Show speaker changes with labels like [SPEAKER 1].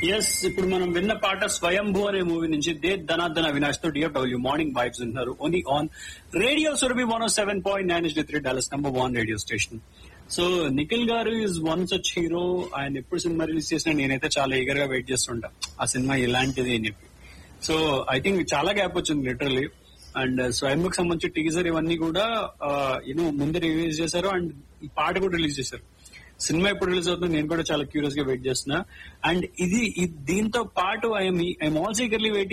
[SPEAKER 1] yes ఇప్పుడు మనం విన్న పాట స్వయంభూ అనే మూవీ నుంచి దే ధనార్దన అవినాష్ తో డిఎఫ్డబ్ల్యూ మార్నింగ్ వైబ్స్ ఉంటున్నారు only on radio Surabhi one seven point nine is the Dallas number one radio station so Nikhil గారు ఇస్ వన్ సచ్ హీరో ఆయన ఎప్పుడు సినిమా రిలీజ్ చేసినా నేనైతే చాలా ఈగర్ గా వెయిట్ చేస్తుంటా ఆ సినిమా ఎలాంటిది అని చెప్పి సో ఐ థింక్ చాలా గ్యాప్ వచ్చింది లిటరలీ అండ్ స్వయంకి సంబంధించి టీజర్ ఇవన్నీ కూడా యూనో ముందే రిలీజ్ చేశారు అండ్ ఈ పాట కూడా రిలీజ్ చేశారు సినిమా ఎప్పుడు రిలీజ్ అవుతుంది నేను కూడా చాలా క్యూరియస్ గా వెయిట్ చేస్తున్నా అండ్ ఇది ఇది- దీంతో పాటు I'm I'm also eagerly waiting